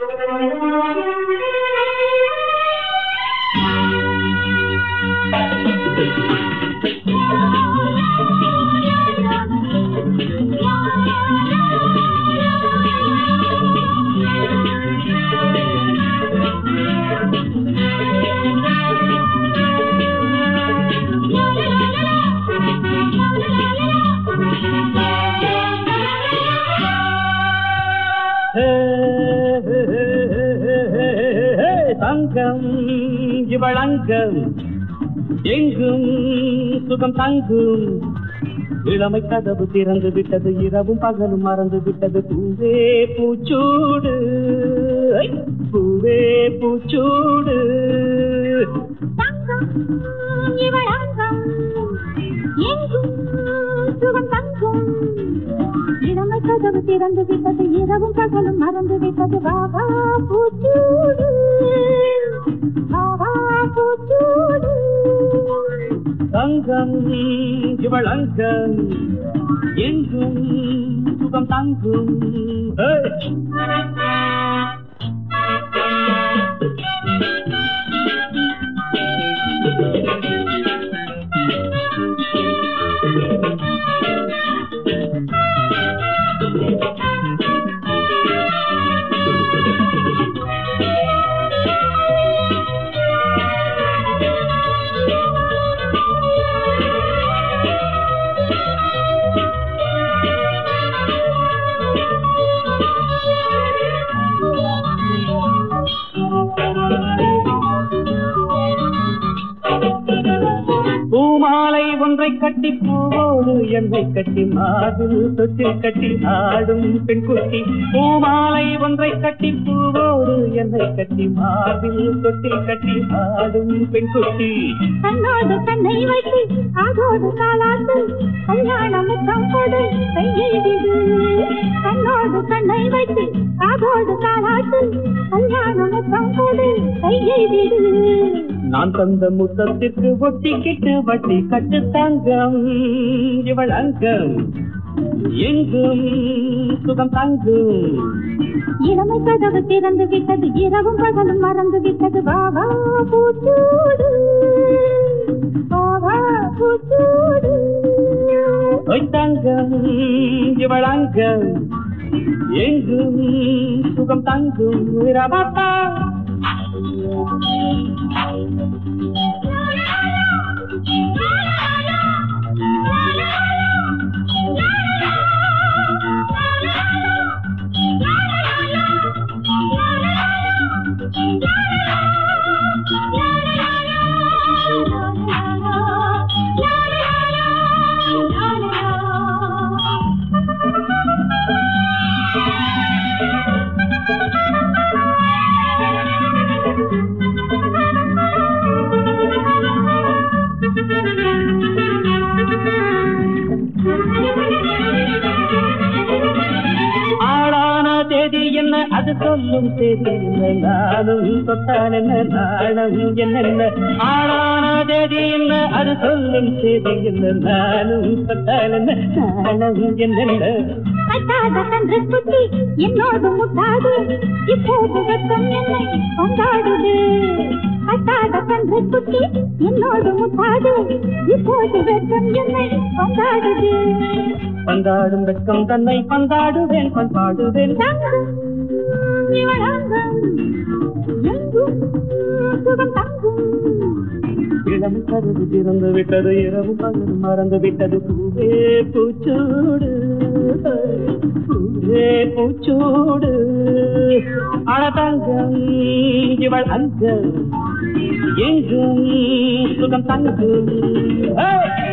ஹே, ஹே, ஹே, ஹே, ஹே, ஹே, தங்கம் இவளங்கம் எங்கும் சுகம் தங்கும் இளமை கதவு திறந்து விட்டது இரவும் பகலும் மறந்து விட்டது பூவே பூச்சூடு ஐ, பூவே பூச்சூடு தங்கம் இவள் அங்கம் எங்கும் சுகம் தங்கும் இளமை கதவு திறந்து விட்டது இரவும் பகலும் மறந்து விட்டது வாவா பூச்சூடு வாவா பூச்சூடு தங்கம் இவளங்கம் எங்கும் சுகம் தங்கும் ஏய்! பூமாலை ஒன்றை கட்டி பூவோடு என்னை கட்டி மார்பில் தொட்டில் கட்டி ஆடும் பெண் குட்டி பூமாலை ஒன்றை கட்டி பூவோடு என்னை கட்டி மார்பில் தொட்டில் கட்டி ஆடும் பெண் குட்டி கண்ணோடு கண்ணை வைத்து காதோடு காலாட்டு கல்யாண முத்தம் கொடு கையை விடு கண்ணோடு கண்ணை வைத்து காதோடு காலாட்டு கல்யாண முத்தம் கொடு கையை விடு நான் தந்த முத்தத்திற்கு ஒட்டிக்கிட்டு வட்டி கட்டு தங்கம் இவள் அங்கம் எங்கும் சுகம் தங்கும் இளமை கதவு திறந்து விட்டது இரவும் பகலும் மறந்து விட்டது வாவா பூச்சூடு வாவா பூச்சூடு ஒய் தங்கம் இவள் அங்கம் எங்கும் சுகம் தங்கும் ரபாப்பா ஆளான தேதி என்ன அது சொல்லும் தேதி என்ன நானும் தொட்டால் என்ன நாணம் என்னென்ன ஆளான தேதி என்ன அது சொல்லும் தேதி என்ன நானும் தொட்டால் என்ன நாணம் என்னென்ன கட்டாத கன்று குட்டி என்னோடு முட்டாது இப்போது வெக்கம் என்னை கொண்டாடுது கட்டாத கன்று குட்டி என்னோடு முட்டாது இப்போது வெக்கம் என்னை கொண்டாடுது பந்தாடும் வெட்கம் தன்னை பந்தாடுவேன் பண்பாடுவேன் தங்கம் இவளாங்கம் எங்கும் சுகம் தங்கும் இளம் கருது திறந்து விட்டது இரவு பகல் மறந்து விட்டது பூவே பூச்சூடு பூவே பூச்சூடு அழதங்கம் இவள் அங்கம் எங்கும் சுகம் தங்கும் Hey!